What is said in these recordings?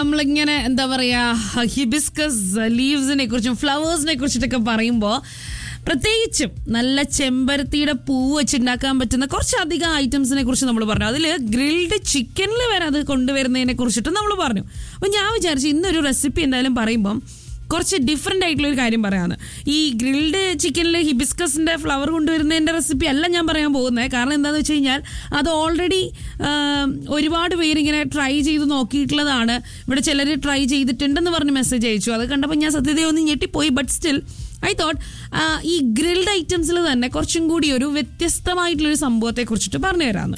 നമ്മളിങ്ങനെ എന്താ പറയാ ഹിബിസ്കസ് ലീവ്സിനെ കുറിച്ചും ഫ്ലവേഴ്സിനെ കുറിച്ചിട്ടൊക്കെ പറയുമ്പോൾ പ്രത്യേകിച്ചും നല്ല ചെമ്പരത്തിയുടെ പൂ വെച്ചുണ്ടാക്കാൻ പറ്റുന്ന കുറച്ചധികം ഐറ്റംസിനെ കുറിച്ച് നമ്മൾ പറഞ്ഞു അതിൽ ഗ്രിൽഡ് ചിക്കനിൽ വരെ അത് കൊണ്ടുവരുന്നതിനെ കുറിച്ചിട്ട് നമ്മൾ പറഞ്ഞു അപ്പം ഞാൻ വിചാരിച്ചു ഇന്നൊരു റെസിപ്പി എന്തായാലും പറയുമ്പം കുറച്ച് ഡിഫറെൻ്റ് ആയിട്ടുള്ള ഒരു കാര്യം പറയാമെന്ന് ഈ ഗ്രിൽഡ് ചിക്കനിൽ ഹിബിസ്കസിൻ്റെ ഫ്ലവർ കൊണ്ടുവരുന്നതിൻ്റെ റെസിപ്പി അല്ല ഞാൻ പറയാൻ പോകുന്നത് കാരണം എന്താണെന്ന് വെച്ച് കഴിഞ്ഞാൽ അത് ഓൾറെഡി ഒരുപാട് പേര് ഇങ്ങനെ ട്രൈ ചെയ്ത് നോക്കിയിട്ടുള്ളതാണ് ഇവിടെ ചിലർ ട്രൈ ചെയ്തിട്ടുണ്ടെന്ന് പറഞ്ഞ് മെസ്സേജ് അയച്ചു അത് കണ്ടപ്പോൾ ഞാൻ സത്യത ഒന്ന് ഞെട്ടിപ്പോയി ബട്ട് സ്റ്റിൽ ഐ തോട്ട് ഈ ഗ്രിൽഡ് ഐറ്റംസിൽ തന്നെ കുറച്ചും കൂടി ഒരു വ്യത്യസ്തമായിട്ടുള്ളൊരു സംഭവത്തെ കുറിച്ചിട്ട് പറഞ്ഞു തരാമെന്ന്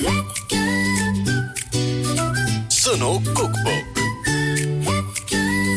സുനോ കുക്ക് ബുക്ക്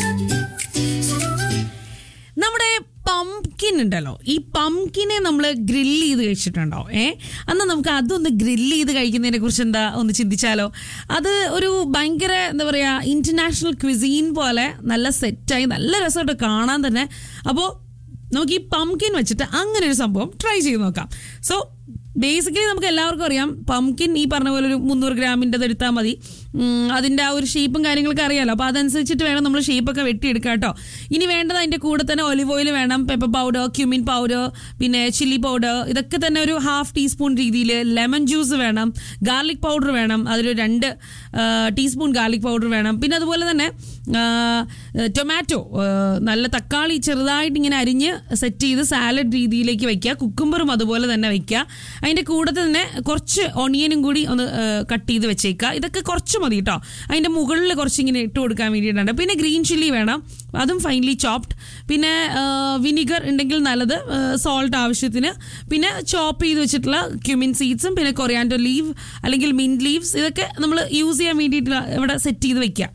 നമ്മുടെ പംകിൻ ഉണ്ടല്ലോ ഈ പംകിനെ നമ്മൾ ഗ്രില്ല് ചെയ്ത് കഴിച്ചിട്ടുണ്ടോ ഏ അന്ന് നമുക്ക് അതൊന്ന് ഗ്രില്ല് ചെയ്ത് കഴിക്കുന്നതിനെ കുറിച്ച് എന്താ ഒന്ന് ചിന്തിച്ചാലോ അത് ഒരു ഭയങ്കര എന്താ പറയുക ഇന്റർനാഷണൽ ക്വിസീൻ പോലെ നല്ല സെറ്റായി നല്ല രസമായിട്ട് കാണാൻ തന്നെ അപ്പോൾ നമുക്ക് ഈ പംകിൻ വെച്ചിട്ട് അങ്ങനെ ഒരു സംഭവം ട്രൈ ചെയ്ത് നോക്കാം സോ ബേസിക്കലി നമുക്ക് എല്ലാവർക്കും അറിയാം പംകിൻ ഈ പറഞ്ഞ പോലെ ഒരു മുന്നൂറ് ഗ്രാമിൻ്റെ എടുത്താൽ മതി ഉം, അതിൻ്റെ ആ ഒരു ഷേപ്പും കാര്യങ്ങളൊക്കെ അറിയാലോ അപ്പോൾ അതനുസരിച്ചിട്ട് വേണം നമ്മൾ ഷേപ്പൊക്കെ വെട്ടിയെടുക്കുക കേട്ടോ ഇനി വേണ്ടത് അതിൻ്റെ കൂടെ തന്നെ ഒലിവ് ഓയിൽ വേണം പെപ്പർ പൗഡർ ക്യൂമിൻ പൗഡർ പിന്നെ ചില്ലി പൗഡർ ഇതൊക്കെ തന്നെ ഒരു ഹാഫ് ടീസ്പൂൺ രീതിയിൽ ലെമൺ ജ്യൂസ് വേണം ഗാർലിക് പൗഡർ വേണം അതിലൊരു രണ്ട് ടീസ്പൂൺ ഗാർലിക് പൗഡർ വേണം പിന്നെ അതുപോലെ തന്നെ ആ, ടൊമാറ്റോ ആ, നല്ല തക്കാളി ചെറുതായിട്ട് ഇങ്ങനെ അരിഞ്ഞ് സെറ്റ് ചെയ്ത് സാലഡ് രീതിയിലേക്ക് വെക്കുക കുക്കുംബറും അതുപോലെ തന്നെ വെക്കുക അതിൻ്റെ കൂടെ തന്നെ കുറച്ച് ഒണിയനും കൂടി ഒന്ന് കട്ട് ചെയ്ത് വെച്ചേക്കുക ഇതൊക്കെ കുറച്ച് മതി കേട്ടോ അതിൻ്റെ മുകളിൽ കുറച്ച് ഇങ്ങനെ ഇട്ട് കൊടുക്കാൻ വേണ്ടിയിട്ടുണ്ട് പിന്നെ ഗ്രീൻ ചില്ലി വേണം അതും ഫൈനലി ചോപ്ഡ് പിന്നെ വിനിഗർ ഉണ്ടെങ്കിൽ നല്ലത് സോൾട്ട് ആവശ്യത്തിന് പിന്നെ ചോപ്പ് ചെയ്ത് വെച്ചിട്ടുള്ള ക്യുമിൻ സീഡ്സും പിന്നെ കൊറിയാൻഡോ ലീവ് അല്ലെങ്കിൽ മിൻറ്റ് ലീവ്സ് ഇതൊക്കെ നമ്മൾ യൂസ് ചെയ്യാൻ വേണ്ടിയിട്ട് ഇവിടെ സെറ്റ് ചെയ്ത് വെക്കുക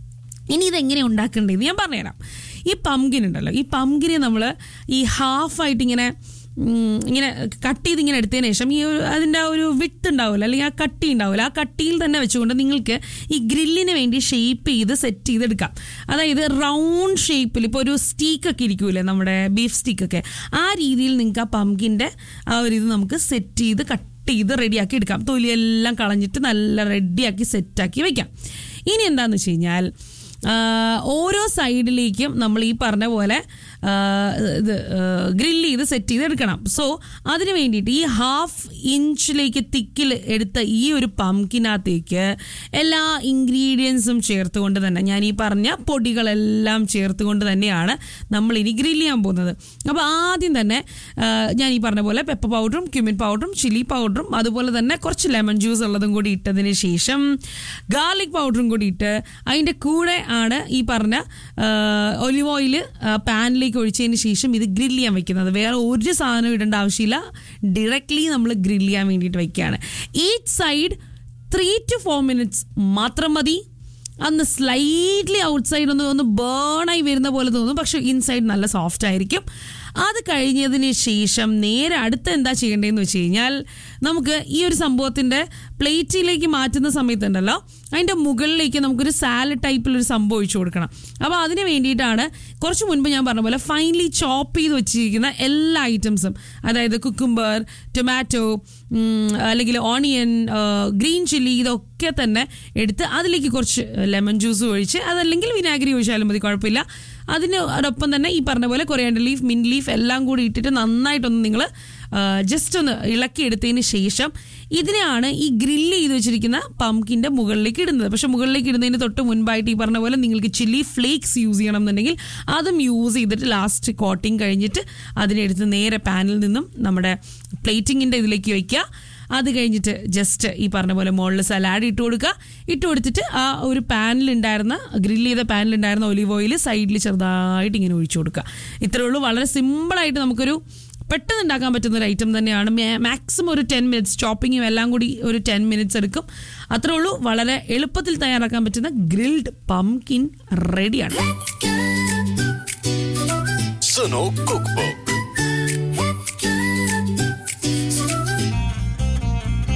ഇനി ഇതെങ്ങനെ ഉണ്ടാക്കേണ്ടത് ഞാൻ പറഞ്ഞുതരാം ഈ പംകിൻ ഉണ്ടല്ലോ ഈ പംകിനെ നമ്മൾ ഈ ഹാഫായിട്ട് ഇങ്ങനെ ഉം, ഇങ്ങനെ കട്ട് ചെയ്ത് ഇങ്ങനെ എടുത്തതിന് ശേഷം ഈ ഒരു അതിൻ്റെ ആ ഒരു വിട്ട് ഉണ്ടാവില്ല അല്ലെങ്കിൽ ആ കട്ടി ഉണ്ടാവില്ല ആ കട്ടിയിൽ തന്നെ വെച്ചുകൊണ്ട് നിങ്ങൾക്ക് ഈ ഗ്രില്ലിന് വേണ്ടി ഷേപ്പ് ചെയ്ത് സെറ്റ് ചെയ്തെടുക്കാം അതായത് റൗണ്ട് ഷേപ്പിൽ ഇപ്പോൾ ഒരു സ്റ്റീക്കൊക്കെ ഇരിക്കൂലേ നമ്മുടെ ബീഫ് സ്റ്റീക്കൊക്കെ ആ രീതിയിൽ നിങ്ങൾക്ക് ആ പംകിൻ്റെ ആ ഒരു ഇത് നമുക്ക് സെറ്റ് ചെയ്ത് കട്ട് ചെയ്ത് റെഡിയാക്കി എടുക്കാം തൊലിയെല്ലാം കളഞ്ഞിട്ട് നല്ല റെഡിയാക്കി സെറ്റാക്കി വെക്കാം ഇനി എന്താണെന്ന് വെച്ച് കഴിഞ്ഞാൽ ആ, ഓരോ സൈഡിലേക്കും നമ്മൾ ഈ പറഞ്ഞ പോലെ ആ, ഇത് ഗ്രില്ല് ചെയ്ത് സെറ്റ് ചെയ്ത് എടുക്കണം സോ അതിന് വേണ്ടിയിട്ട് ഈ ഹാഫ് ഇഞ്ചിലേക്ക് തിക്കിൽ എടുത്ത ഈ ഒരു പംകിനകത്തേക്ക് എല്ലാ ഇൻഗ്രീഡിയൻസും ചേർത്തുകൊണ്ട് തന്നെ ഞാൻ ഈ പറഞ്ഞ പൊടികളെല്ലാം ചേർത്തുകൊണ്ട് തന്നെയാണ് നമ്മൾ ഇനി ഗ്രില്ല് ചെയ്യാൻ പോകുന്നത് അപ്പോൾ ആദ്യം തന്നെ ആ, ഞാൻ ഈ പറഞ്ഞ പോലെ പെപ്പർ പൗഡറും ക്യുമിൻ പൗഡറും ചില്ലി പൗഡറും അതുപോലെ തന്നെ കുറച്ച് ലെമൺ ജ്യൂസ് ഉള്ളതും കൂടി ഇട്ടതിന് ശേഷം ഗാർലിക് പൗഡറും കൂടി ഇട്ട് അതിൻ്റെ കൂടെ ആണ് ഈ പറഞ്ഞ ഒലിവ് ഓയിൽ പാനിലേക്ക് ഒഴിച്ചതിന് ശേഷം ഇത് ഗ്രില്ല് ചെയ്യാൻ വെക്കുന്നത് വേറെ ഒരു സാധനം ഇടേണ്ട ആവശ്യമില്ല ഡയറക്റ്റ്ലി നമ്മൾ ഗ്രില്ല് ചെയ്യാൻ വേണ്ടിയിട്ട് വെക്കുകയാണ് each side three to four minutes മാത്രം മതി അന്ന് സ്ലൈറ്റ്ലി ഔട്ട് സൈഡ് ഒന്ന് ഒന്ന് ബേണായി വരുന്ന പോലെ തോന്നും പക്ഷെ ഇൻസൈഡ് നല്ല സോഫ്റ്റ് ആയിരിക്കും അത് കഴിഞ്ഞതിന് ശേഷം നേരെ അടുത്ത എന്താ ചെയ്യേണ്ടതെന്ന് വെച്ച് കഴിഞ്ഞാൽ നമുക്ക് ഈ ഒരു സംഭവത്തിൻ്റെ പ്ലേറ്റിലേക്ക് മാറ്റുന്ന സമയത്തുണ്ടല്ലോ അതിൻ്റെ മുകളിലേക്ക് നമുക്കൊരു സാലഡ് ടൈപ്പിലൊരു സംഭവം ഒഴിച്ചു കൊടുക്കണം അപ്പോൾ അതിന് വേണ്ടിയിട്ടാണ് കുറച്ച് മുൻപ് ഞാൻ പറഞ്ഞ പോലെ ഫൈനലി ചോപ്പ് ചെയ്ത് വെച്ചിരിക്കുന്ന എല്ലാ ഐറ്റംസും അതായത് കുക്കുംബർ ടൊമാറ്റോ അല്ലെങ്കിൽ ഓണിയൻ ഗ്രീൻ ചില്ലി ഇതൊക്കെ തന്നെ എടുത്ത് അതിലേക്ക് കുറച്ച് ലെമൺ ജ്യൂസ് ഒഴിച്ച് അതല്ലെങ്കിൽ വിനാഗിരി ഒഴിച്ചാലും മതി കുഴപ്പമില്ല അതിനോടൊപ്പം തന്നെ ഈ പറഞ്ഞ പോലെ കൊറിയാൻഡർ ലീഫ് മിൻ ലീഫ് എല്ലാം കൂടി ഇട്ടിട്ട് നന്നായിട്ടൊന്ന് നിങ്ങൾ ജസ്റ്റ് ഒന്ന് ഇളക്കിയെടുത്തതിന് ശേഷം ഇതിനെയാണ് ഈ ഗ്രില്ല് ചെയ്ത് വെച്ചിരിക്കുന്ന പംകിൻ്റെ മുകളിലേക്ക് ഇടുന്നത് പക്ഷെ മുകളിലേക്ക് ഇടുന്നതിന് തൊട്ട് മുൻപായിട്ട് ഈ പറഞ്ഞ പോലെ നിങ്ങൾക്ക് ചില്ലി ഫ്ലേക്സ് യൂസ് ചെയ്യണം എന്നുണ്ടെങ്കിൽ അതും യൂസ് ചെയ്തിട്ട് ലാസ്റ്റ് കോട്ടിങ് കഴിഞ്ഞിട്ട് അതിനെടുത്ത് നേരെ പാനിൽ നിന്നും നമ്മുടെ പ്ലേറ്റിങ്ങിൻ്റെ ഇതിലേക്ക് വയ്ക്കുക അത് കഴിഞ്ഞിട്ട് ജസ്റ്റ് ഈ പറഞ്ഞ പോലെ മുകളിൽ സലാഡ് ഇട്ട് കൊടുക്കുക ഇട്ട് കൊടുത്തിട്ട് ആ ഒരു പാനിലുണ്ടായിരുന്ന ഗ്രില്ല് ചെയ്ത പാനിലുണ്ടായിരുന്ന ഒലിവ് ഓയിൽ സൈഡിൽ ചെറുതായിട്ട് ഇങ്ങനെ ഒഴിച്ചു കൊടുക്കുക ഇത്രയേ ഉള്ളൂ വളരെ സിമ്പിളായിട്ട് നമുക്കൊരു പെട്ടെന്ന് ഉണ്ടാക്കാൻ പറ്റുന്ന ഒരു ഐറ്റം തന്നെയാണ് മാക്സിമം ഒരു ടെൻ മിനിറ്റ്സ് ചോപ്പിങ്ങും എല്ലാം കൂടി ഒരു ടെൻ മിനിറ്റ്സ് എടുക്കും അത്രേ ഉള്ളൂ വളരെ എളുപ്പത്തിൽ തയ്യാറാക്കാൻ പറ്റുന്ന ഗ്രിൽഡ് പംകിൻ റെഡിയാണ് സുനോ കുക്ക് ബുക്ക്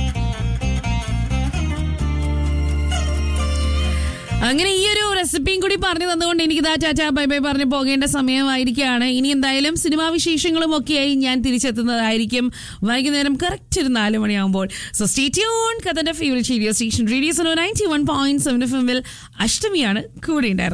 അങ്ങനെ ഈ ഒരു റെസിപ്പിയും കൂടി കൂടി പറഞ്ഞു തന്നുകൊണ്ട് എനിക്ക് ഇതാ ചാച്ചാ ബൈ ബൈ പറഞ്ഞ് പോകേണ്ട സമയമായിരിക്കുകയാണ് ഇനി എന്തായാലും സിനിമാ വിശേഷങ്ങളും ഒക്കെയായി ഞാൻ തിരിച്ചെത്തുന്നതായിരിക്കും വൈകുന്നേരം കറക്റ്റ് ഒരു നാല് മണിയാകുമ്പോൾ സോ സ്റ്റേ ട്യൂൺ കഥന്റെ favourite radio station radio so ninety one point seven F എമ്മിൽ അഷ്ടമിയാണ് കൂടെ ഉണ്ടായിരുന്നത്